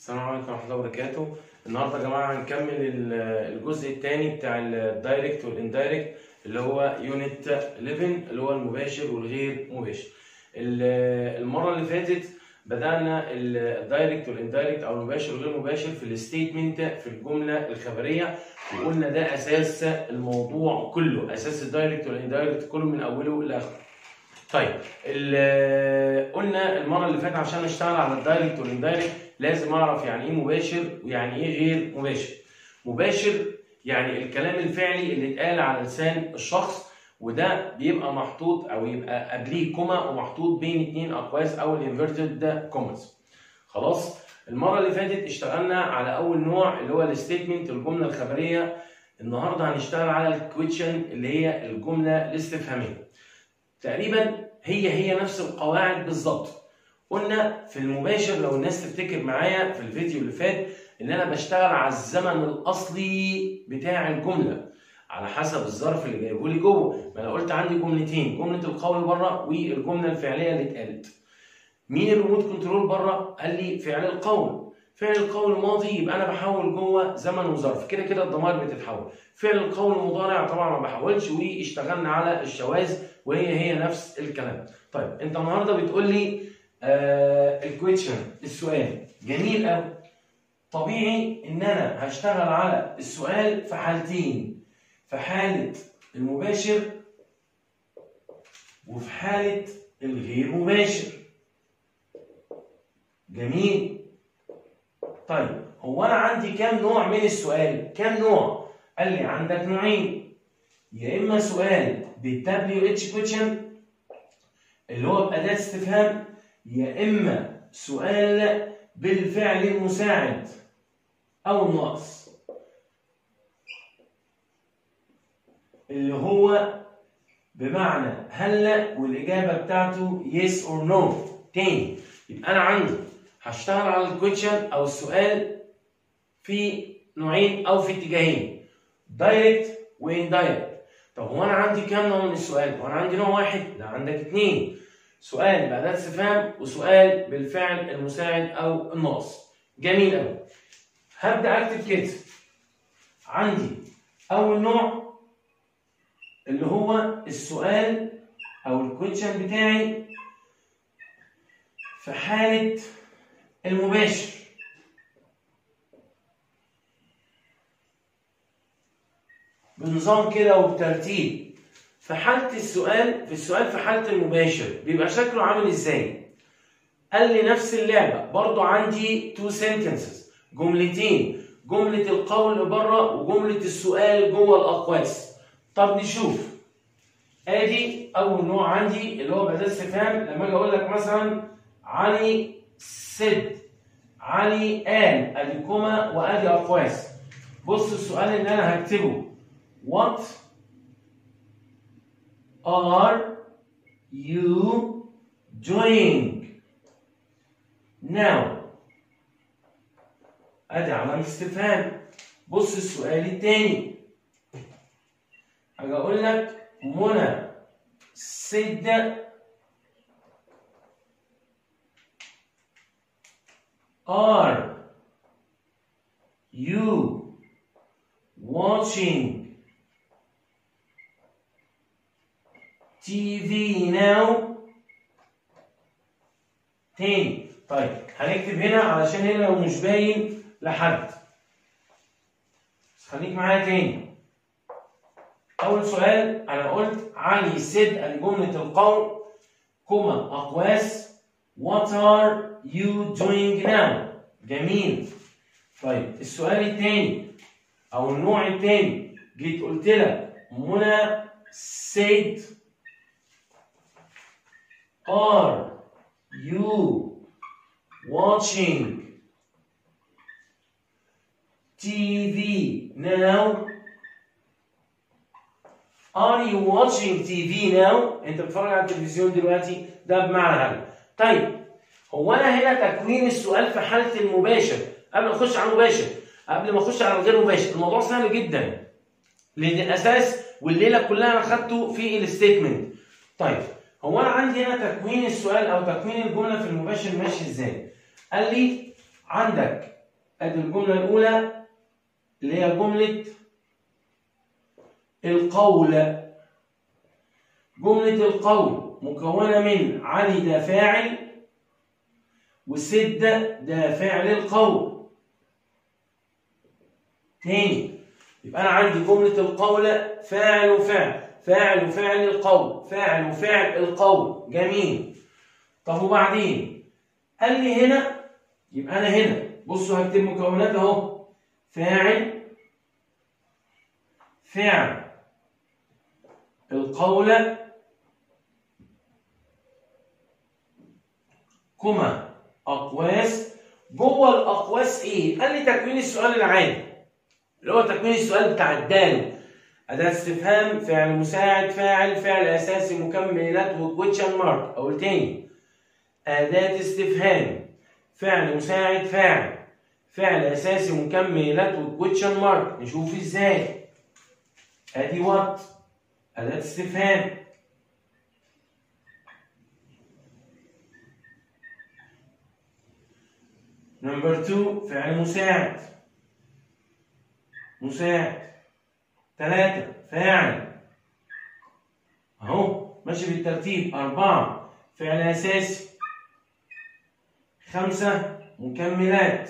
السلام عليكم ورحمة الله وبركاته النهارده يا جماعة هنكمل ال- الجزء الثاني بتاع الدايركت والاندايركت اللي هو يونت 11 اللي هو المباشر والغير مباشر ال- المرة اللي فاتت بدأنا الدايركت والاندايركت أو المباشر والغير مباشر في الستيتمنت في الجملة الخبرية وقلنا ده أساس الموضوع كله أساس الدايركت والاندايركت كله من أوله لآخره طيب ال- قلنا المره اللي فاتت عشان اشتغل على الدايركت والاندايركت لازم اعرف يعني ايه مباشر ويعني ايه غير مباشر مباشر يعني الكلام الفعلي اللي اتقال على لسان الشخص وده بيبقى محطوط او يبقى قبليه كوما ومحطوط بين اتنين اقواس او الانفيرتد كوماز خلاص المره اللي فاتت اشتغلنا على اول نوع اللي هو الستيتمنت الجمله الخبريه النهارده هنشتغل على الكويتشن اللي هي الجمله الاستفهاميه تقريبا هي هي نفس القواعد بالظبط قلنا في المباشر لو الناس تفتكر معايا في الفيديو اللي فات ان انا بشتغل على الزمن الاصلي بتاع الجمله على حسب الظرف اللي جايبه لي جوه ما انا قلت عندي جملتين جمله القول بره والجمله الفعليه اللي اتقالت مين الريموت كنترول بره قال لي فعل القول فعل القول ماضي يبقى انا بحول جوه زمن وظرف كده كده الضمائر بتتحول فعل القول مضارع طبعا ما بحولش واشتغلنا على الشواذ وهي هي نفس الكلام طيب انت النهارده بتقول لي آه الكويتشن السؤال جميل قوي طبيعي ان انا هشتغل على السؤال في حالتين في حاله المباشر وفي حاله الغير مباشر جميل طيب هو انا عندي كام نوع من السؤال كام نوع قال لي عندك نوعين يا اما سؤال بالدبليو اتش كويشن اللي هو باداه استفهام يا اما سؤال بالفعل المساعد او الناقص اللي هو بمعنى هلا والاجابه بتاعته يس اور نو تاني يبقى انا عندي هشتغل على الكويشن او السؤال في نوعين او في اتجاهين دايركت واندايركت طب هو انا عندي كام نوع من السؤال؟ هو انا عندي نوع واحد؟ لا عندك اثنين سؤال بأداة استفهام وسؤال بالفعل المساعد او الناقص جميل قوي هبدا اكتب كده عندي اول نوع اللي هو السؤال او الكويشن بتاعي في حاله المباشر بنظام كده وبترتيب في حالة السؤال في السؤال في حالة المباشر بيبقى شكله عامل ازاي؟ قال لي نفس اللعبة برضو عندي تو sentences جملتين جملة القول بره وجملة السؤال جوه الأقواس طب نشوف ادي أول نوع عندي اللي هو بأداة استفهام لما أجي أقول لك مثلا علي سد علي قال ادي كوما وادي أقواس بص السؤال اللي أنا هكتبه What are you doing now؟ ادي علامة استفهام بص السؤال التاني هاجي اقول لك منى سد are you watching TV now تاني طيب هنكتب هنا علشان هنا لو مش باين لحد بس خليك معايا تاني أول سؤال أنا قلت علي سيد جملة القول كوما أقواس What are you doing now؟ جميل طيب السؤال التاني أو النوع التاني جيت قلت لك منى said Are you watching TV now? Are you watching TV now? أنت بتتفرج على التلفزيون دلوقتي ده بمعنى هل طيب هو أنا هنا تكوين السؤال في حالة المباشر قبل ما أخش على المباشر قبل ما أخش على الغير مباشر الموضوع سهل جدا لأن الأساس والليلة كلها أنا خدته في الستيتمنت طيب هو انا عندي هنا تكوين السؤال او تكوين الجمله في المباشر ماشي ازاي؟ قال لي عندك ادي الجمله الاولى اللي هي جمله القول جمله القول مكونه من علي ده فاعل وسد ده فعل القول تاني يبقى انا عندي جمله القول فاعل وفعل فاعل وفعل القول فاعل وفعل القول جميل طب وبعدين قال لي هنا يبقى انا هنا بصوا هكتب مكونات اهو فاعل فعل القول كما اقواس جوه الاقواس ايه قال لي تكوين السؤال العادي اللي هو تكوين السؤال بتاع الدال أداة استفهام فعل مساعد فاعل فعل أساسي مكملات وكويتشن مارك أقول تاني أداة استفهام فعل مساعد فاعل فعل أساسي مكملات وكويتشن مارك نشوف إزاي أدي وات أداة استفهام نمبر 2 فعل مساعد مساعد ثلاثة فاعل أهو ماشي بالترتيب أربعة فعل أساسي خمسة مكملات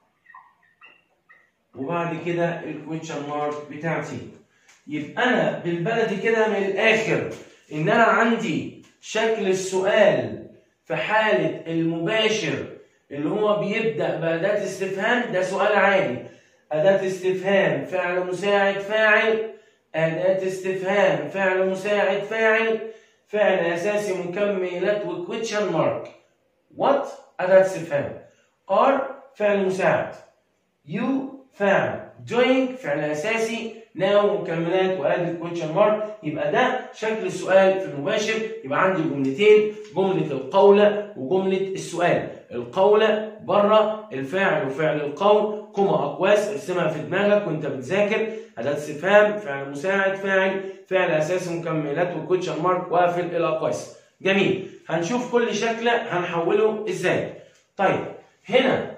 وبعد كده الكويتشن مارك بتاعتي يبقى أنا بالبلدي كده من الآخر إن أنا عندي شكل السؤال في حالة المباشر اللي هو بيبدأ بأداة استفهام ده سؤال عادي أداة استفهام فعل مساعد فاعل أداة استفهام فعل مساعد فاعل فعل أساسي مكملات وكويتشن مارك وات أداة استفهام are فعل مساعد you فعل doing فعل أساسي now مكملات وأداة كويتشن مارك يبقى ده شكل السؤال في المباشر يبقى عندي جملتين جملة القولة وجملة السؤال القولة بره الفاعل وفعل القول كما أقواس ارسمها في دماغك وأنت بتذاكر أداة استفهام فعل مساعد فاعل فعل أساسي مكملات وكوتشن مارك واقفل الأقواس جميل هنشوف كل شكل هنحوله إزاي طيب هنا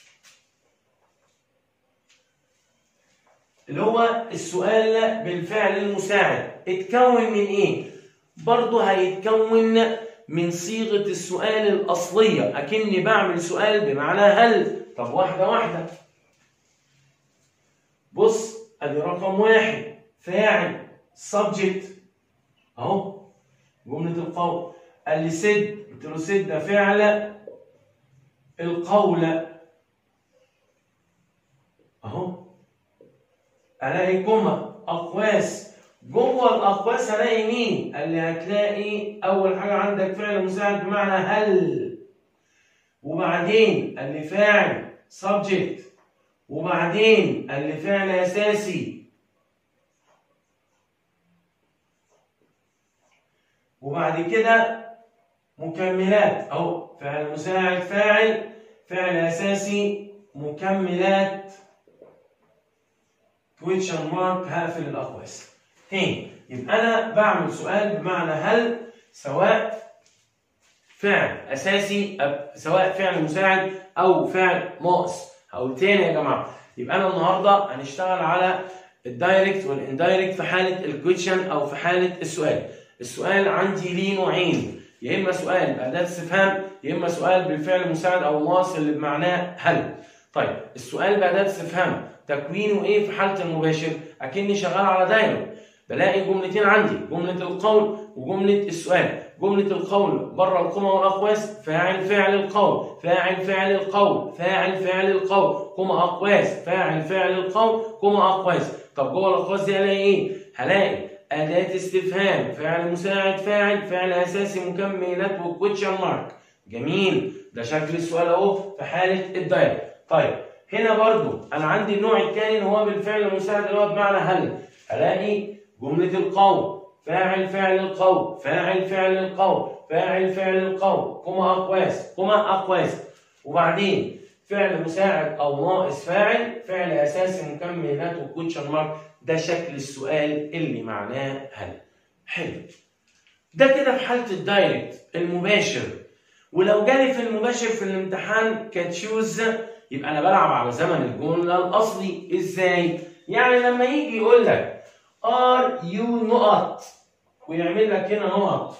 اللي هو السؤال بالفعل المساعد اتكون من ايه برضه هيتكون من صيغة السؤال الأصلية أكني بعمل سؤال بمعنى هل طب واحدة واحدة بص ادي رقم واحد فاعل subject اهو جملة القول قال لي سد قلت له سد ده فعل القول اهو الاقي كما اقواس جوه الاقواس هلاقي مين؟ قال لي هتلاقي اول حاجه عندك فعل مساعد بمعنى هل وبعدين قال لي فاعل subject وبعدين قال لي فعل اساسي وبعد كده مكملات اهو فعل مساعد فاعل فعل اساسي مكملات كويتشن مارك هقفل الاقواس تاني يبقى انا بعمل سؤال بمعنى هل سواء فعل اساسي أب- سواء فعل مساعد او فعل ناقص هقول تاني يا جماعه يبقى انا النهارده هنشتغل على الدايركت والاندايركت في حاله الكويتشن او في حاله السؤال السؤال عندي ليه نوعين يا اما سؤال باداه استفهام يا اما سؤال بالفعل المساعد او ناقص اللي بمعناه هل طيب السؤال باداه استفهام تكوينه ايه في حاله المباشر اكني شغال على دايره بلاقي جملتين عندي جمله القول وجمله السؤال جمله القول بره القمه والاقواس فاعل فعل القول فاعل فعل القول فاعل فعل القول قمه اقواس فاعل فعل القول قمه اقواس طب جوه الاقواس دي هلاقي ايه هلاقي أداة استفهام فعل مساعد فاعل فعل أساسي مكملات وكوتشن مارك جميل ده شكل السؤال أهو في حالة الدايركت طيب هنا برضو أنا عندي النوع الثاني اللي هو بالفعل المساعد اللي هو بمعنى هل ألاقي جملة القول فاعل فعل القول فاعل فعل القول فاعل فعل القول كما أقواس كما أقواس وبعدين فعل مساعد أو ناقص فاعل فعل أساسي مكملات وكوتشن مارك ده شكل السؤال اللي معناه هل حلو ده كده في حالة الدايركت المباشر ولو جالي في المباشر في الامتحان كتشوز يبقى انا بلعب على زمن الجمله الاصلي ازاي يعني لما يجي يقول لك ار يو نقط ويعمل لك هنا نقط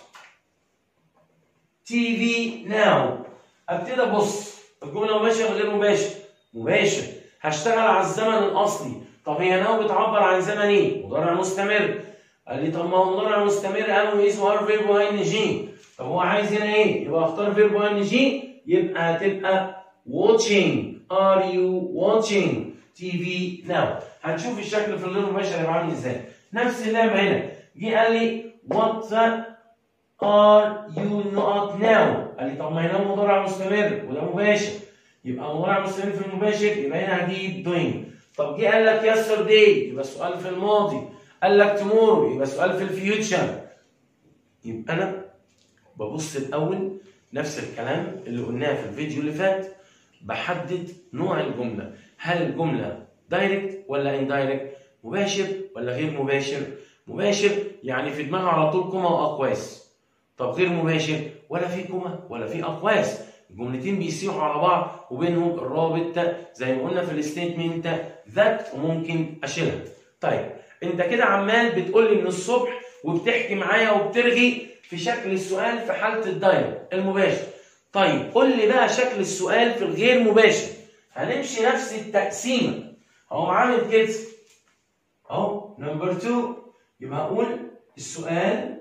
تي في ناو ابتدي ابص الجمله مباشر غير مباشر مباشر هشتغل على الزمن الاصلي طب هي ناو بتعبر عن زمن ايه مضارع مستمر قال لي طب ما هو مضارع مستمر قالوا اسمه ار فيرب ان جي طب هو عايز هنا ايه يبقى اختار فيرب ان جي يبقى هتبقى watching are you watching TV now هنشوف الشكل في الغير مباشر هيبقى عامل ازاي نفس اللعبه هنا جه قال لي what are you not now قال لي طب ما هنا مضارع مستمر وده مباشر يبقى مضارع مستمر في المباشر يبقى هنا هجيب doing طب جه قال لك yesterday يبقى السؤال في الماضي قال لك tomorrow يبقى السؤال في الفيوتشر يبقى انا ببص الاول نفس الكلام اللي قلناه في الفيديو اللي فات بحدد نوع الجمله هل الجمله دايركت ولا اندايركت مباشر ولا غير مباشر مباشر يعني في دماغها على طول كوما واقواس طب غير مباشر ولا في كوما ولا في اقواس الجملتين بيسيحوا على بعض وبينهم الرابط زي ما قلنا في الستيتمنت ذات وممكن اشيلها طيب انت كده عمال بتقول لي من الصبح وبتحكي معايا وبترغي في شكل السؤال في حاله الدايركت المباشر طيب قول لي بقى شكل السؤال في الغير مباشر هنمشي نفس التقسيمه اهو عامل كده اهو نمبر 2 يبقى اقول السؤال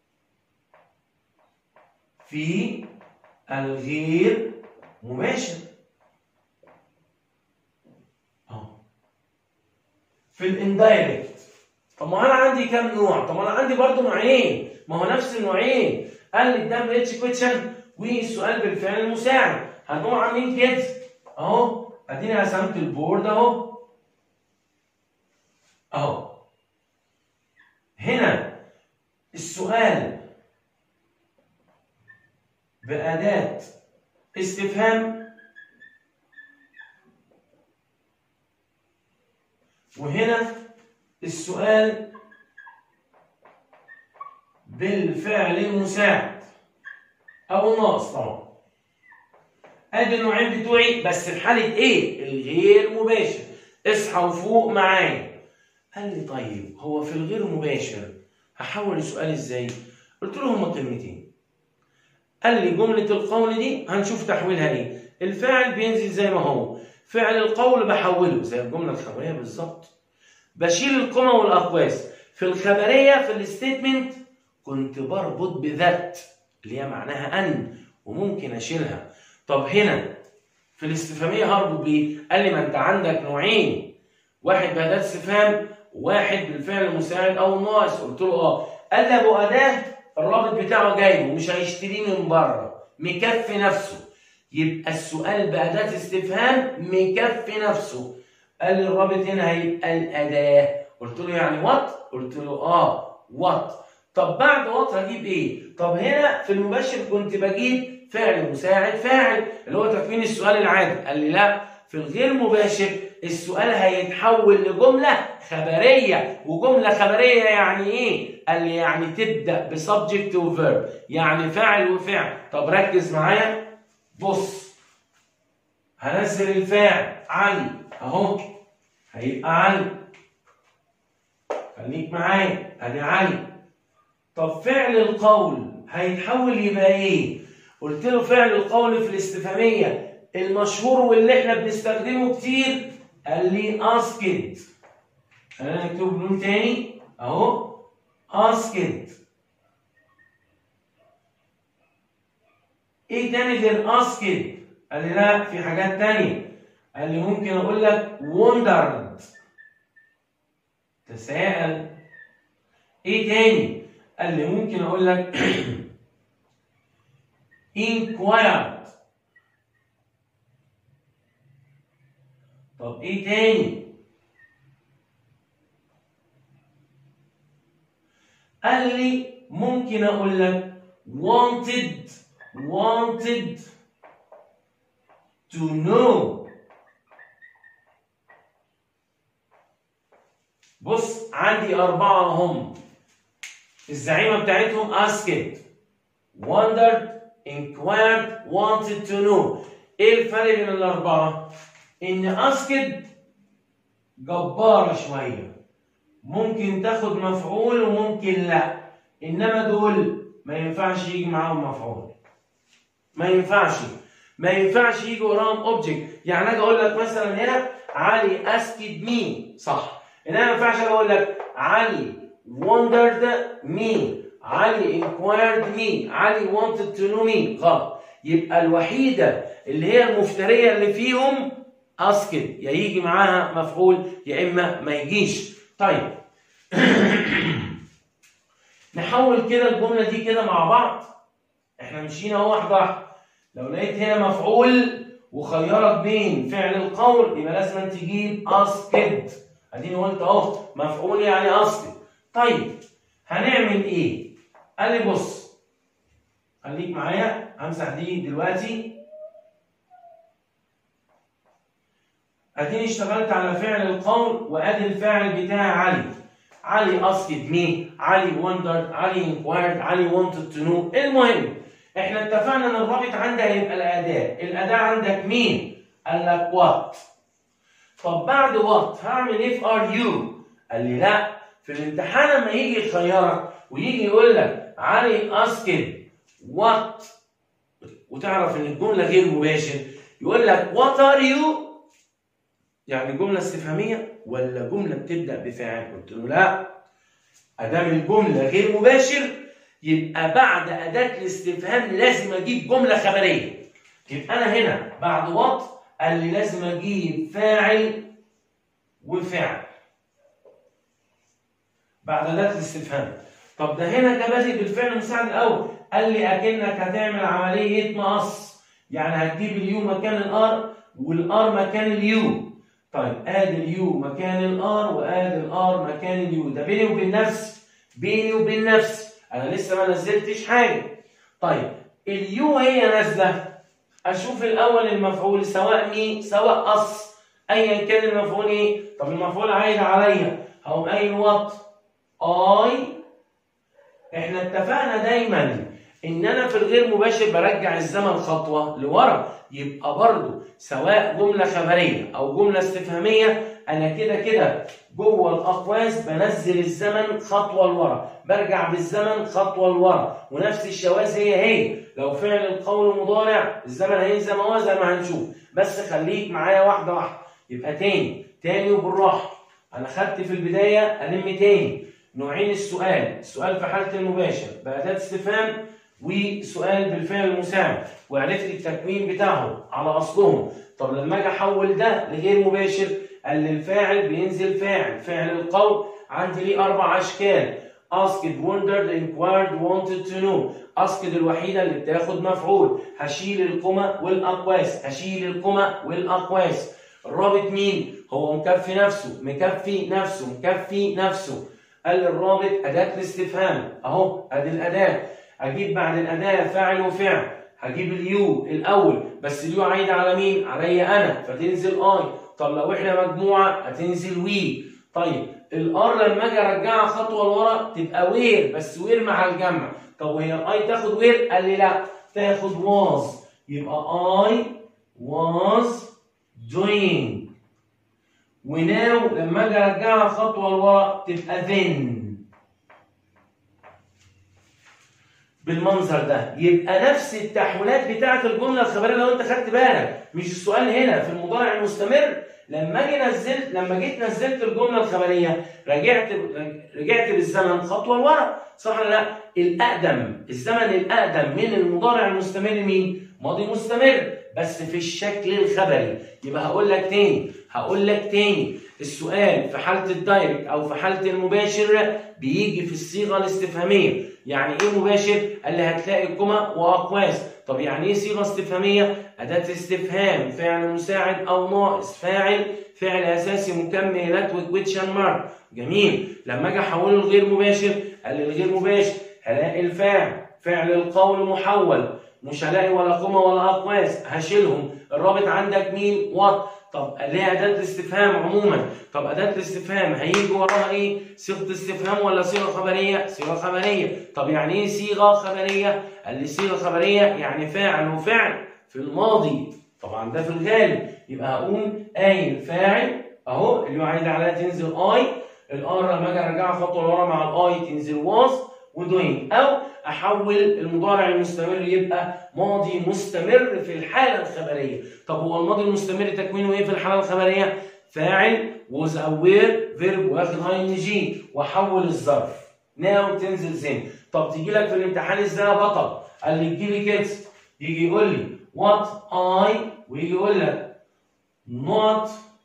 في الغير مباشر اهو في الاندايركت طب ما انا عندي كام نوع طب انا عندي برضو نوعين ما هو نفس النوعين قال لي ده بريتش كويشن والسؤال بالفعل المساعد هنقوم عاملين كده اهو اديني رسمت البورد اهو اهو هنا السؤال بأداة استفهام وهنا السؤال بالفعل المساعد او الناقص طبعا ادي النوعين بتوعي بس في حاله ايه الغير مباشر اصحى وفوق معايا قال لي طيب هو في الغير مباشر هحول السؤال ازاي قلت له هما كلمتين قال لي جمله القول دي هنشوف تحويلها ايه الفاعل بينزل زي ما هو فعل القول بحوله زي الجمله الخبريه بالظبط بشيل القمة والاقواس في الخبريه في الستيتمنت كنت بربط بذات اللي هي معناها ان وممكن اشيلها طب هنا في الاستفهاميه هربط بيه قال لي ما انت عندك نوعين واحد باداه استفهام وواحد بالفعل المساعد او الناقص قلت له اه قال لي ابو اداه الرابط بتاعه جايبه مش هيشتريه من بره مكفي نفسه يبقى السؤال باداه استفهام مكفي نفسه قال لي الرابط هنا هيبقى الاداه قلت له يعني وات قلت له اه وات طب بعد وات هجيب ايه طب هنا في المباشر كنت بجيب فعل مساعد فاعل اللي هو تكوين السؤال العادي قال لي لا في الغير مباشر السؤال هيتحول لجملة خبرية وجملة خبرية يعني ايه؟ قال لي يعني تبدأ بسبجكت وفيرب يعني فاعل وفعل طب ركز معايا بص هنزل الفاعل علي اهو هيبقى علي خليك معايا ادي علي طب فعل القول هيتحول يبقى ايه؟ قلت له فعل القول في الاستفهاميه المشهور واللي احنا بنستخدمه كتير قال لي اسكت خلينا نكتبه بلون تاني اهو اسكت ايه تاني غير اسكت قال لي لا في حاجات تانية قال لي ممكن اقول لك wondered تساءل ايه تاني قال لي ممكن اقول لك inquired طب ايه تاني قال لي ممكن اقول لك wanted wanted to know بص عندي أربعة هم الزعيمة بتاعتهم asked wondered inquired wanted to know ايه الفرق بين الأربعة؟ ان اسكد جباره شويه ممكن تاخد مفعول وممكن لا انما دول ما ينفعش يجي معاهم مفعول ما ينفعش ما ينفعش يجي وراهم اوبجكت يعني اجي اقول لك مثلا هنا علي اسكد مي صح انما ما ينفعش اقول لك علي wondered me علي inquired me علي wanted to know me غلط يبقى الوحيده اللي هي المفتريه اللي فيهم اسكد يا يجي معاها مفعول يا اما ما يجيش طيب نحول كده الجمله دي كده مع بعض احنا مشينا اهو واحده واحده لو لقيت هنا مفعول وخيرك بين فعل القول يبقى لازم تجيب اسكد اديني قلت اهو مفعول يعني اسكد طيب هنعمل ايه قال لي بص خليك معايا همسح دي دلوقتي اديني اشتغلت على فعل القول وادي الفاعل بتاعي علي علي اسكد مي علي وندرد علي انكوايرد علي wanted to know المهم احنا اتفقنا ان الرابط عندي هيبقى الاداه الاداه عندك مين قال لك وات طب بعد وات هعمل ايه في ار يو قال لي لا في الامتحان لما يجي يخيرك ويجي يقول لك علي اسكد وات وتعرف ان الجمله غير مباشر يقول لك وات ار يو يعني جمله استفهاميه ولا جمله بتبدا بفاعل قلت له لا ادام الجمله غير مباشر يبقى بعد اداه الاستفهام لازم اجيب جمله خبريه يبقى انا هنا بعد وات قال لي لازم اجيب فاعل وفعل بعد اداه الاستفهام طب ده هنا ده بادئ بالفعل المساعد الاول قال لي اكنك هتعمل عمليه مقص يعني هتجيب اليو مكان الار والار مكان اليو طيب ادي اليو مكان الار وادي الار مكان اليو ده بيني وبين نفسي بيني وبين نفسي انا لسه ما نزلتش حاجه طيب اليو هي نازله اشوف الاول المفعول سواء مين سواء اس ايا كان المفعول ايه طب المفعول عايد عليا هقوم قايل وات اي احنا اتفقنا دايما ان انا في الغير مباشر برجع الزمن خطوه لورا يبقى برضو سواء جمله خبريه او جمله استفهاميه انا كده كده جوه الاقواس بنزل الزمن خطوه لورا برجع بالزمن خطوه لورا ونفس الشواذ هي هي لو فعل القول مضارع الزمن هينزل ما هو زي ما هنشوف بس خليك معايا واحده واحده يبقى تاني تاني وبالراحه انا خدت في البدايه الم تاني نوعين السؤال السؤال في حاله المباشر باداه استفهام وسؤال بالفعل المساعد وعرفت التكوين بتاعهم على اصلهم طب لما اجي احول ده لغير مباشر قال لي الفاعل بينزل فاعل فعل القول عندي ليه اربع اشكال asked wondered inquired wanted to know asked الوحيده اللي بتاخد مفعول هشيل القمة والاقواس هشيل القمة والاقواس الرابط مين هو مكفي نفسه مكفي نفسه مكفي نفسه قال الرابط اداه الاستفهام اهو ادي الاداه اجيب بعد الاداه فاعل وفعل هجيب اليو الاول بس اليو عايده على مين عليا انا فتنزل اي طب لو احنا مجموعه هتنزل وي طيب الار لما اجي ارجعها خطوه لورا تبقى وير بس وير مع الجمع طب وهي الاي تاخد وير قال لي لا تاخد واز يبقى اي واز doing وناو لما اجي ارجعها خطوه لورا تبقى then بالمنظر ده يبقى نفس التحويلات بتاعه الجمله الخبريه لو انت خدت بالك مش السؤال هنا في المضارع المستمر لما اجي نزلت لما جيت نزلت الجمله الخبريه رجعت رجعت بالزمن خطوه لورا صح ولا لا؟ الاقدم الزمن الاقدم من المضارع المستمر مين؟ ماضي مستمر بس في الشكل الخبري يبقى هقول لك تاني هقول لك تاني السؤال في حاله الدايركت او في حاله المباشر بيجي في الصيغه الاستفهاميه يعني ايه مباشر قال لي هتلاقي كما واقواس طب يعني ايه صيغه استفهاميه اداه استفهام فعل مساعد او ناقص فاعل فعل اساسي مكمل نتوج كويتشن مارك جميل لما اجي احوله لغير مباشر قال لي الغير مباشر هلاقي الفاعل فعل القول محول مش هلاقي ولا قمة ولا أقواس هشيلهم الرابط عندك مين وات طب ليه أداة الاستفهام عموما طب أداة الاستفهام هيجي وراها إيه صيغة استفهام ولا صيغة خبرية صيغة خبرية طب يعني إيه صيغة خبرية قال لي صيغة خبرية يعني فاعل وفعل في الماضي طبعا ده في الغالب يبقى هقوم قايل فاعل اهو اللي هو عايز عليها تنزل اي الار لما اجي ارجعها خطوه لورا مع الاي تنزل واز ودوينج او احول المضارع المستمر يبقى ماضي مستمر في الحاله الخبريه طب هو الماضي المستمر تكوينه ايه في الحاله الخبريه فاعل was aware فيرب واخد هاي ان جي واحول الظرف ناو تنزل زين طب تيجي لك في الامتحان ازاي يا بطل قال لي تجي لي كده يجي يقول لي what I ويجي يقول لك not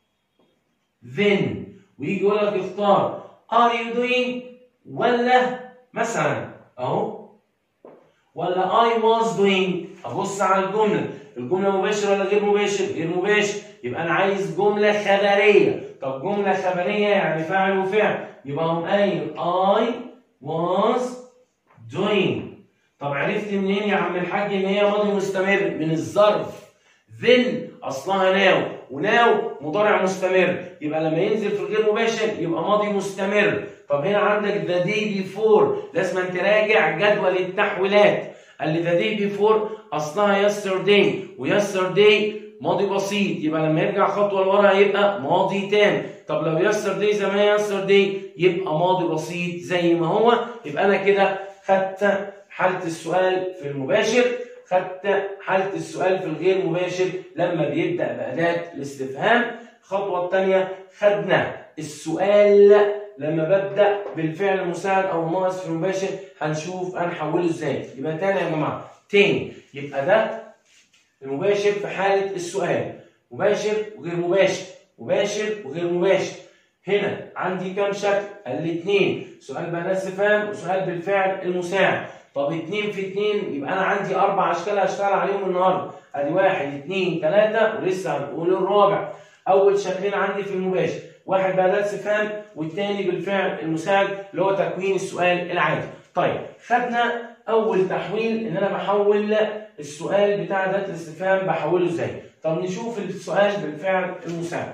then ويجي يقول لك اختار are you doing ولا مثلا اهو ولا I was doing ابص على الجمله الجمله مباشر ولا غير مباشر غير مباشر يبقى انا عايز جمله خبريه طب جمله خبريه يعني فاعل وفعل يبقى هم قايل I was doing طب عرفت منين يا عم الحاج ان هي ماضي مستمر من الظرف then اصلها ناو وناو مضارع مستمر يبقى لما ينزل في الغير مباشر يبقى ماضي مستمر طب هنا عندك ذا داي بيفور لازم تراجع جدول التحويلات قال لي ذا داي بيفور اصلها yesterday ويسترداي ماضي بسيط يبقى لما يرجع خطوه لورا هيبقى ماضي تام طب لو yesterday زي ما هي yesterday يبقى ماضي بسيط زي ما هو يبقى انا كده خدت حاله السؤال في المباشر خدت حاله السؤال في الغير مباشر لما بيبدا باداه الاستفهام الخطوه الثانيه خدنا السؤال لما ببدا بالفعل المساعد او الناقص في المباشر هنشوف هنحوله ازاي يبقى تاني يا جماعه تاني يبقى ده المباشر في حاله السؤال مباشر وغير مباشر مباشر وغير مباشر هنا عندي كام شكل؟ قال لي اثنين سؤال بأداة استفهام وسؤال بالفعل المساعد طب اتنين في اتنين يبقى انا عندي اربع اشكال هشتغل عليهم النهارده ادي واحد اتنين تلاته ولسه هنقول الرابع اول شكلين عندي في المباشر واحد بأداة استفهام والتاني بالفعل المساعد اللي هو تكوين السؤال العادي طيب خدنا اول تحويل ان انا بحول السؤال بتاع اداة الاستفهام بحوله ازاي طب نشوف السؤال بالفعل المساعد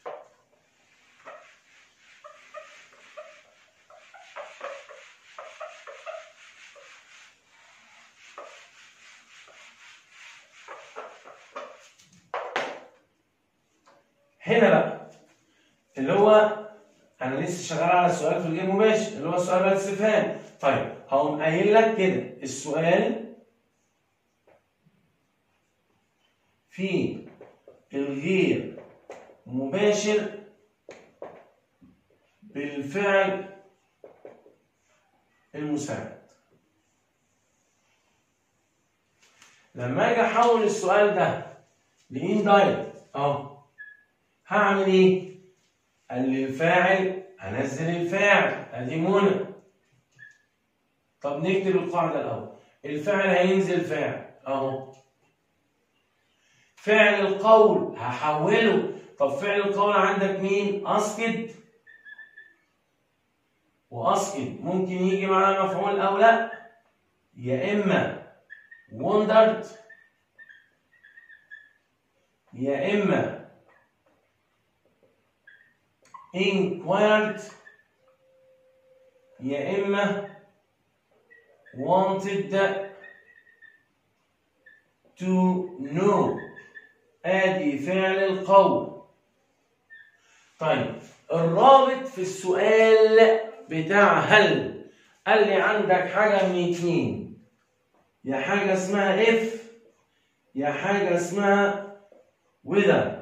هنا بقى اللي هو انا لسه شغال على السؤال في الغير مباشر اللي هو السؤال بقى الاستفهام طيب هقوم قايل لك كده السؤال في الغير مباشر بالفعل المساعد لما اجي احول السؤال ده لاندايركت اهو هعمل ايه؟ قال لي الفاعل هنزل الفاعل ادي منى طب نكتب القاعده الاول الفاعل هينزل فاعل اهو فعل القول هحوله طب فعل القول عندك مين؟ اسكت واسكت ممكن يجي معاه مفعول او لا يا اما wondered يا اما inquired يا إما wanted to know آدي فعل القول طيب الرابط في السؤال بتاع هل قال لي عندك حاجة من اتنين يا حاجة اسمها if يا حاجة اسمها whether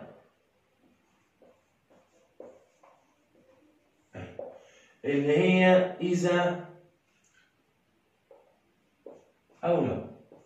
اللي هي إذا أو لو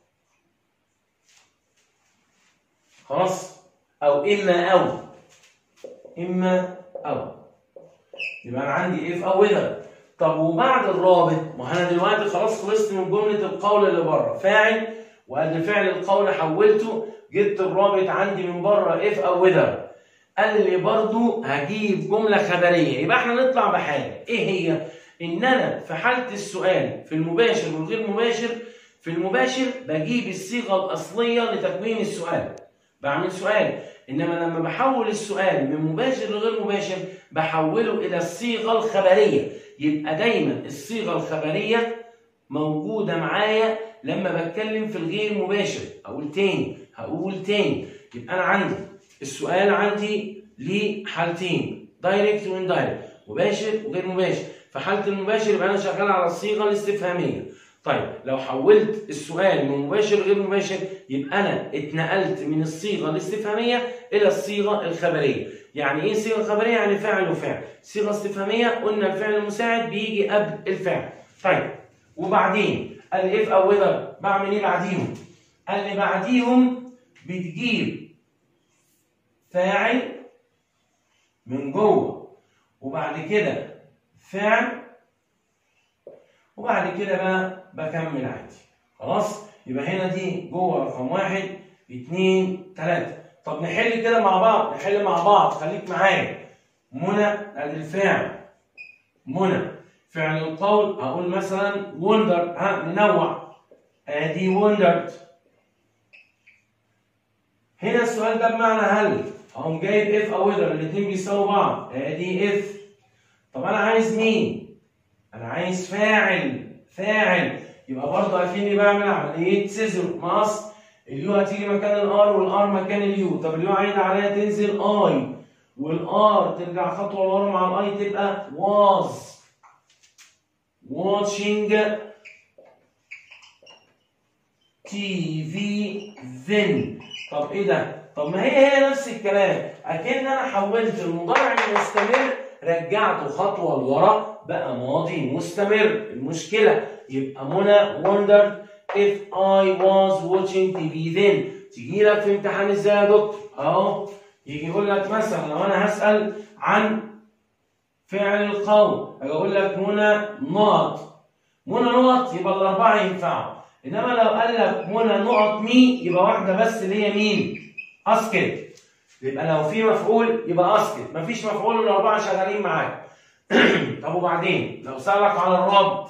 خلاص أو إما أو إما أو يبقى أنا عندي إف أو إذا طب وبعد الرابط ما أنا دلوقتي خلاص خلصت من جملة القول اللي بره فاعل وقد فعل القول حولته جبت الرابط عندي من بره إف أو إذا قال لي برضو هجيب جملة خبرية يبقى احنا نطلع بحاجة ايه هي؟ ان انا في حالة السؤال في المباشر والغير مباشر في المباشر بجيب الصيغة الأصلية لتكوين السؤال بعمل سؤال انما لما بحول السؤال من مباشر لغير مباشر بحوله الى الصيغة الخبرية يبقى دايما الصيغة الخبرية موجودة معايا لما بتكلم في الغير مباشر اقول تاني هقول تاني يبقى انا عندي السؤال عندي ليه حالتين دايركت واندايركت مباشر وغير مباشر في حاله المباشر يبقى انا شغال على الصيغه الاستفهاميه طيب لو حولت السؤال من مباشر غير مباشر يبقى انا اتنقلت من الصيغه الاستفهاميه الى الصيغه الخبريه يعني ايه صيغه خبريه يعني فعل وفعل صيغه استفهاميه قلنا الفعل المساعد بيجي قبل الفعل طيب وبعدين قال لي اف او وذر بعمل ايه بعديهم قال لي بعديهم بتجيب فاعل من جوه وبعد كده فعل وبعد كده بقى بكمل عادي خلاص يبقى هنا دي جوه رقم واحد اتنين تلاته طب نحل كده مع بعض نحل مع بعض خليك معايا منى ادي الفعل منى فعل القول هقول مثلا وندر ها ننوع ادي وندرد هنا السؤال ده بمعنى هل اقوم جايب اف او وذر الاثنين بيساووا بعض ادي اف طب انا عايز مين انا عايز فاعل فاعل يبقى برضه اكني بعمل عمليه سيزر مقص اليو هتيجي مكان الار والار مكان اليو طب اليو عايد عليها تنزل اي والار ترجع خطوه لورا مع الاي تبقى واز watching TV then طب ايه ده؟ طب ما هي هي نفس الكلام اكن انا حولت المضارع المستمر رجعته خطوه لورا بقى ماضي مستمر المشكله يبقى منى wondered if I was watching TV then تيجي لك في امتحان ازاي يا دكتور؟ اهو يجي يقول لك مثلا لو انا هسال عن فعل القول اجي اقول لك منى نقط منى نقط يبقى الاربعه ينفعوا انما لو قال لك منى نقط مي يبقى واحده بس اللي هي مين؟ اسكت يبقى لو في مفعول يبقى اسكت مفيش مفعول الاربعه شغالين معاك طب وبعدين لو سالك على الرد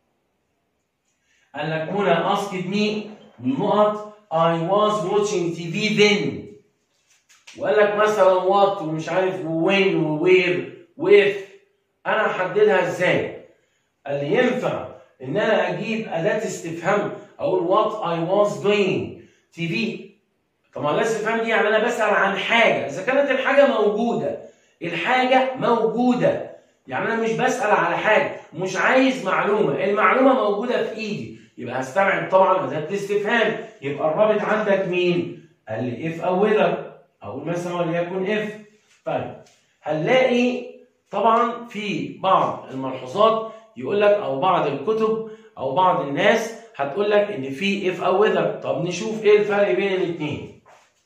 قال لك منى اسكت مي نقط I was watching TV then وقال لك مثلا what ومش عارف when ووير واف انا احددها ازاي؟ قال لي ينفع ان انا اجيب اداه استفهام اقول what I was doing TV طبعا اداه استفهام دي يعني انا بسال عن حاجه اذا كانت الحاجه موجوده الحاجه موجوده يعني انا مش بسال على حاجه مش عايز معلومه المعلومه موجوده في ايدي يبقى هستبعد طبعا اداه الاستفهام يبقى الرابط عندك مين؟ قال لي اف او وذر اقول مثلا وليكن اف طيب هنلاقي طبعا في بعض الملحوظات يقول لك او بعض الكتب او بعض الناس هتقول لك ان في اف او وذر طب نشوف ايه الفرق بين الاثنين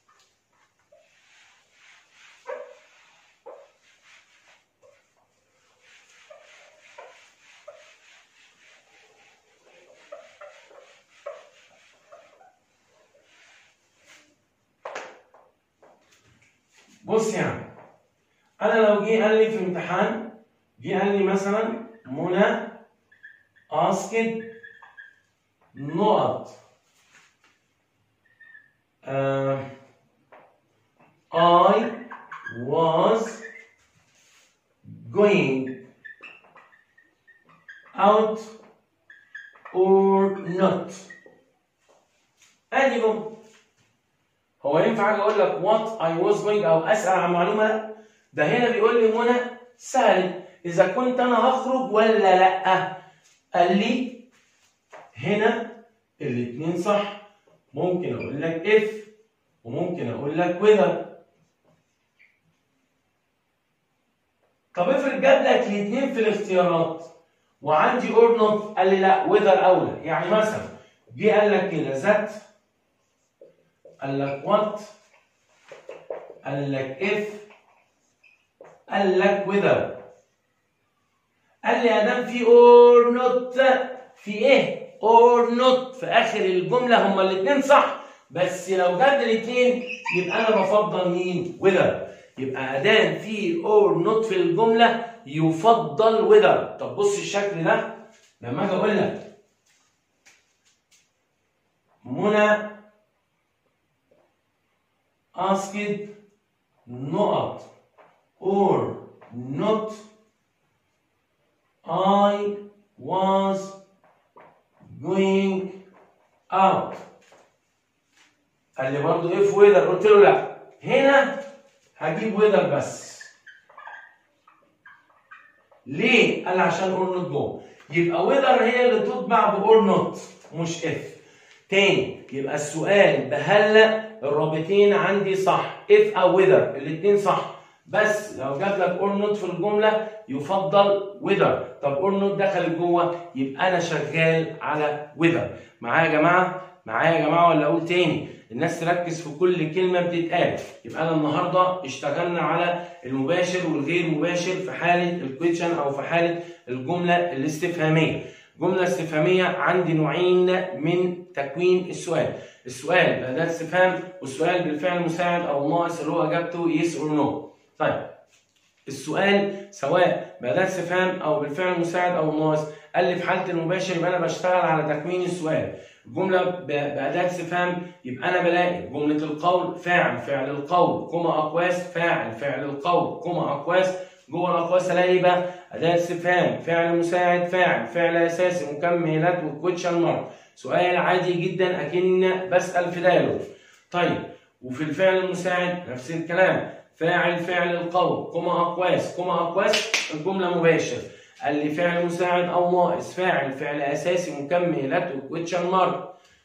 بص يعني انا لو جه قال لي في امتحان جه قال لي مثلا منى اسكت نقط uh, I was going out or not ادي جمله هو ينفع اجي اقول لك what I was going او اسال عن معلومه لا ده هنا بيقول لي منى سألت اذا كنت انا هخرج ولا لا قال لي هنا الاثنين صح ممكن اقول لك if وممكن اقول لك whether طب افرض جاب لك الاثنين في الاختيارات وعندي or not قال لي لا whether اولى يعني مثلا جه قال لك كده ذات قال لك what قال لك if قال لك whether قال لي يا دام في or not في ايه or not في اخر الجمله هما الاثنين صح بس لو جاب الاثنين يبقى انا بفضل مين whether يبقى ادام في or not في الجمله يفضل whether طب بص الشكل ده لما اجي اقول لك منى asked نقط or not I was going out قال لي برضه if whether قلت له لا هنا هجيب ويذر بس ليه؟ قال عشان اور نوت جو يبقى ويذر هي اللي تطبع باور نوت مش اف تاني يبقى السؤال بهل الرابطين عندي صح اف او ويذر الاثنين صح بس لو جاب لك اور نوت في الجمله يفضل ويذر طب اور نوت دخل جوه يبقى انا شغال على ويذر معايا يا جماعه معايا يا جماعه ولا اقول تاني الناس تركز في كل كلمه بتتقال يبقى انا النهارده اشتغلنا على المباشر والغير مباشر في حاله الكويشن او في حاله الجمله الاستفهاميه جمله استفهاميه عندي نوعين من تكوين السؤال السؤال بأداة استفهام والسؤال بالفعل مساعد او ناقص اللي هو اجابته يس اور نو طيب السؤال سواء بأداة استفهام او بالفعل مساعد او ناقص قال لي في حاله المباشر يبقى انا بشتغل على تكوين السؤال الجمله باداه استفهام يبقى انا بلاقي جمله القول فاعل فعل القول كما اقواس فاعل فعل القول كما اقواس جوه الاقواس الاقي بقى اداه استفهام فعل مساعد فاعل فعل اساسي مكملات وكوتشن مارك سؤال عادي جدا اكن بسال في دايلوج طيب وفي الفعل المساعد نفس الكلام فاعل فعل القول كما اقواس كما اقواس الجمله مباشر قال لي فعل مساعد او ناقص فاعل فعل اساسي مكملات وكويتشن مارك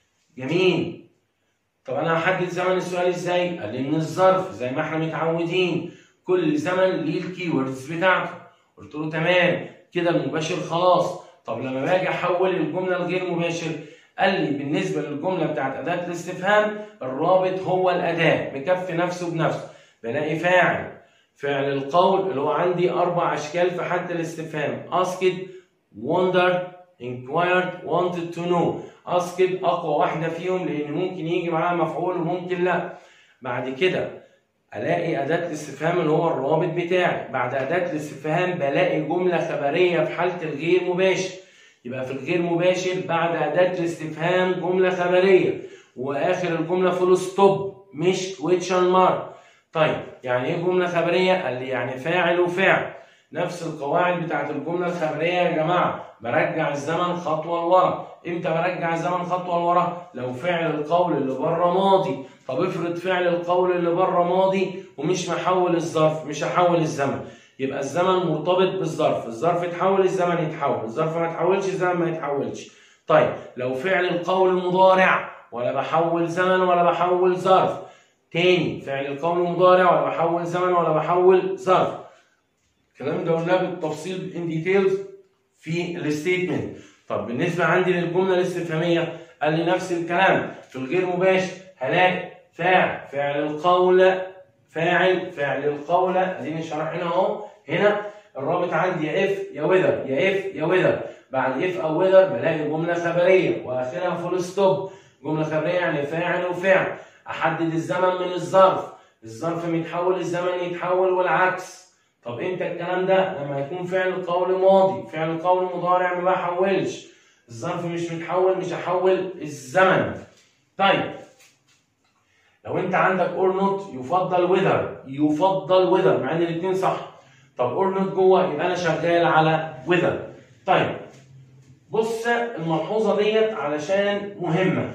جميل طب انا هحدد زمن السؤال ازاي قال لي من الظرف زي ما احنا متعودين كل زمن ليه الكيوردز بتاعته قلت له تمام كده المباشر خلاص طب لما باجي احول الجمله الغير مباشر قال لي بالنسبه للجمله بتاعت اداه الاستفهام الرابط هو الاداه مكفي نفسه بنفسه بلاقي فاعل فعل القول اللي هو عندي أربع أشكال في حالة الاستفهام asked, wondered, inquired, wanted to know asked أقوى واحدة فيهم لأن ممكن يجي معاها مفعول وممكن لا بعد كده ألاقي أداة الاستفهام اللي هو الرابط بتاعي بعد أداة الاستفهام بلاقي جملة خبرية في حالة الغير مباشر يبقى في الغير مباشر بعد أداة الاستفهام جملة خبرية وآخر الجملة فول ستوب مش كويتشن مارك طيب يعني ايه جمله خبريه؟ قال لي يعني فاعل وفعل نفس القواعد بتاعت الجمله الخبريه يا جماعه برجع الزمن خطوه لورا امتى برجع الزمن خطوه لورا لو فعل القول اللي بره ماضي طب افرض فعل القول اللي بره ماضي ومش محول الظرف مش هحول الزمن يبقى الزمن مرتبط بالظرف الظرف اتحول الزمن يتحول الظرف ما اتحولش الزمن ما يتحولش طيب لو فعل القول مضارع ولا بحول زمن ولا بحول ظرف تاني فعل القول مضارع ولا بحول زمن ولا بحول ظرف الكلام ده قلناه بالتفصيل ان ديتيلز في الستيتمنت طب بالنسبه عندي للجمله الاستفهاميه قال لي نفس الكلام في الغير مباشر هلاقي فاعل فعل القول فاعل فعل القول اديني شرحنا اهو هنا الرابط عندي يا اف يا وذر يا اف يا وذر بعد اف او وذر بلاقي جمله خبريه واخرها فول ستوب جمله خبريه يعني فاعل وفعل احدد الزمن من الظرف الظرف متحول الزمن يتحول والعكس طب امتى الكلام ده لما يكون فعل القول ماضي فعل القول مضارع ما بحولش الظرف مش متحول مش هحول الزمن طيب لو انت عندك اور نوت يفضل وذر يفضل وذر مع ان الاثنين صح طب اور نوت جوه يبقى انا شغال على وذر طيب بص الملحوظه ديت علشان مهمه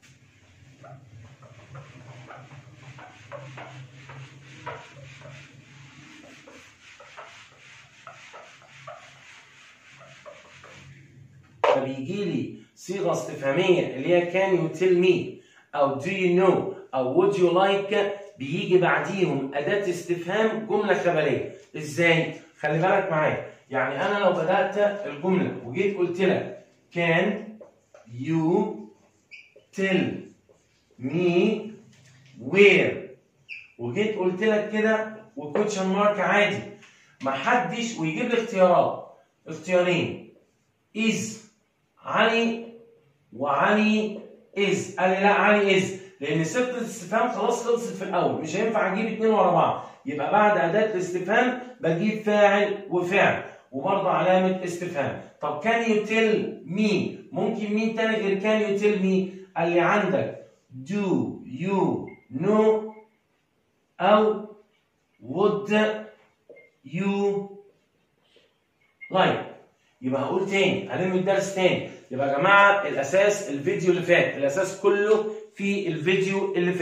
فبيجي لي صيغه استفهاميه اللي هي كان يو تيل مي او دو يو نو او وود يو لايك بيجي بعديهم اداه استفهام جمله خبريه ازاي خلي بالك معايا يعني انا لو بدات الجمله وجيت قلت لك كان يو تيل مي وير وجيت قلت لك كده وكوتشن مارك عادي ما حدش ويجيب لي اختيارات اختيارين از علي وعلي از قال لي لا علي از لان صيغه الاستفهام خلاص خلصت في الاول مش هينفع اجيب اتنين ورا بعض يبقى بعد اداه الاستفهام بجيب فاعل وفعل وبرضه علامه استفهام طب كان يتل مي ممكن مين تاني غير كان يتل مي قال لي عندك do you know او would you like يبقى هقول تاني هلم الدرس تاني يبقى يا جماعه الاساس الفيديو اللي فات الاساس كله في الفيديو اللي فات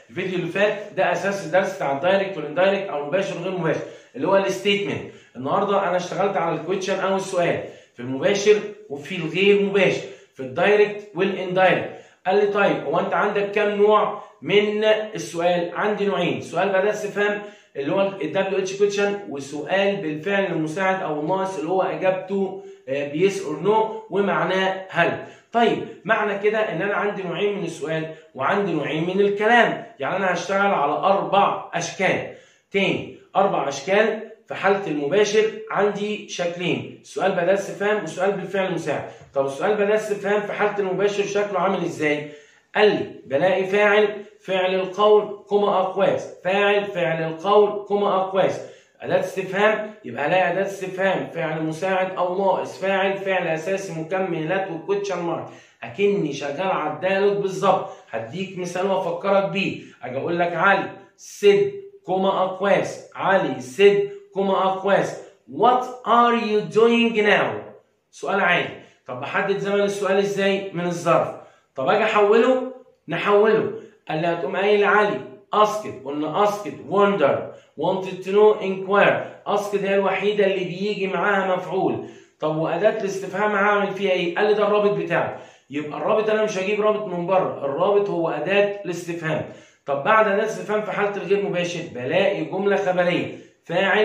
الفيديو اللي فات ده اساس الدرس بتاع الدايركت والاندايركت او المباشر والغير مباشر اللي هو الستيتمنت النهارده انا اشتغلت على الكويتشن او السؤال في المباشر وفي الغير مباشر في الدايركت والاندايركت قال لي طيب هو انت عندك كام نوع من السؤال عندي نوعين سؤال بدل استفهام اللي هو الدبليو اتش كويشن وسؤال بالفعل المساعد او الناقص اللي هو اجابته بيس اور نو ومعناه هل طيب معنى كده ان انا عندي نوعين من السؤال وعندي نوعين من الكلام يعني انا هشتغل على اربع اشكال تاني اربع اشكال في حاله المباشر عندي شكلين سؤال بدل استفهام وسؤال بالفعل المساعد طب السؤال بدل استفهام في حاله المباشر شكله عامل ازاي قال لي بلاقي فاعل فعل القول كما اقواس فاعل فعل القول كما اقواس أداة استفهام يبقى هلاقي أداة استفهام فعل مساعد أو ناقص فاعل فعل أساسي مكملات والكوتشن مارك أكني شغال على الديالوج بالظبط هديك مثال وأفكرك بيه أجي أقول لك علي سد كما أقواس علي سد كما أقواس What are you doing now؟ سؤال عادي طب بحدد زمن السؤال إزاي؟ من الظرف طب أجي أحوله نحوله قال لي هتقوم قايل علي اسكت قلنا اسكت وندر wanted to know inquire اسكت هي الوحيده اللي بيجي معاها مفعول طب واداه الاستفهام هعمل فيها ايه قال لي ده الرابط بتاعي يبقى الرابط انا مش هجيب رابط من بره الرابط هو اداه الاستفهام طب بعد اداه الاستفهام في حاله الغير مباشر بلاقي جمله خبريه فاعل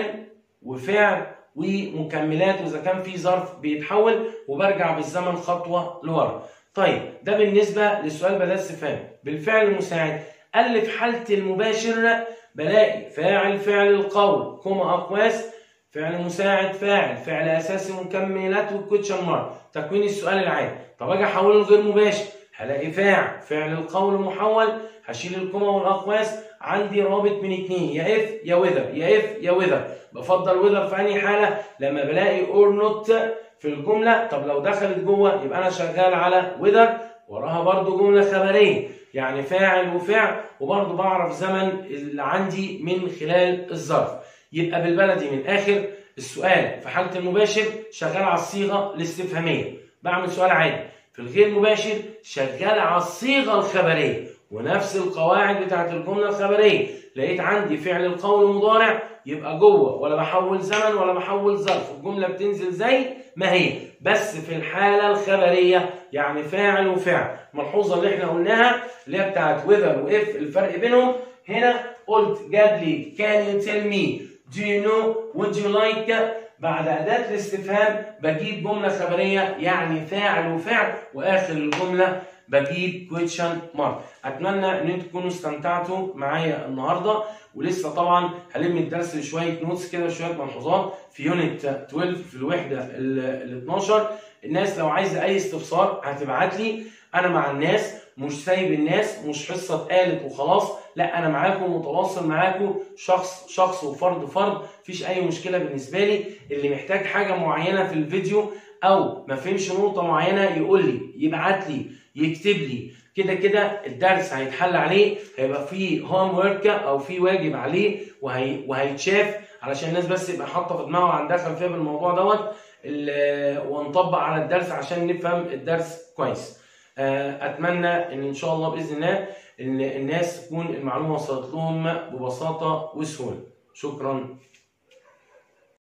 وفعل ومكملات واذا كان في ظرف بيتحول وبرجع بالزمن خطوه لورا طيب ده بالنسبه للسؤال بدل استفهام بالفعل المساعد قال لي في حالة المباشر بلاقي فاعل فعل القول كما أقواس فعل مساعد فاعل فعل أساسي مكملات والكوتشن مارك تكوين السؤال العادي طب أجي أحوله لغير مباشر هلاقي فاعل فعل القول محول هشيل الكما والأقواس عندي رابط من اتنين يا اف يا وذر يا اف يا وذر بفضل وذر في أي حالة لما بلاقي اور نوت في الجملة طب لو دخلت جوه يبقى أنا شغال على وذر وراها برضو جملة خبرية يعني فاعل وفعل وبرضه بعرف زمن اللي عندي من خلال الظرف يبقى بالبلدي من اخر السؤال في حاله المباشر شغال على الصيغه الاستفهاميه بعمل سؤال عادي في الغير مباشر شغال على الصيغه الخبريه ونفس القواعد بتاعت الجمله الخبريه لقيت عندي فعل القول مضارع يبقى جوه ولا بحول زمن ولا بحول ظرف الجمله بتنزل زي ما هي بس في الحاله الخبريه يعني فاعل وفعل الملحوظه اللي احنا قلناها اللي هي بتاعت وذر واف الفرق بينهم هنا قلت جاب لي can you tell me do you know would you like بعد أداة الاستفهام بجيب جملة خبرية يعني فاعل وفعل وآخر الجملة بجيب question mark أتمنى إن أنتم تكونوا استمتعتوا معايا النهاردة ولسه طبعا هلم الدرس شوية نوتس كده شوية ملحوظات في يونت 12 في الوحدة ال 12 الناس لو عايزة أي استفسار هتبعت لي أنا مع الناس مش سايب الناس مش حصه اتقالت وخلاص لا انا معاكم متواصل معاكم شخص شخص وفرد فرد مفيش اي مشكله بالنسبه لي اللي محتاج حاجه معينه في الفيديو او ما فهمش نقطه معينه يقول لي يبعت لي يكتب لي كده كده الدرس هيتحل عليه هيبقى فيه هوم ورك او في واجب عليه وهي وهيتشاف علشان الناس بس يبقى حاطه في دماغها عندها خلفيه بالموضوع دوت ونطبق على الدرس عشان نفهم الدرس كويس اتمنى ان ان شاء الله باذن الله ان الناس تكون المعلومه وصلت لهم ببساطه وسهوله شكرا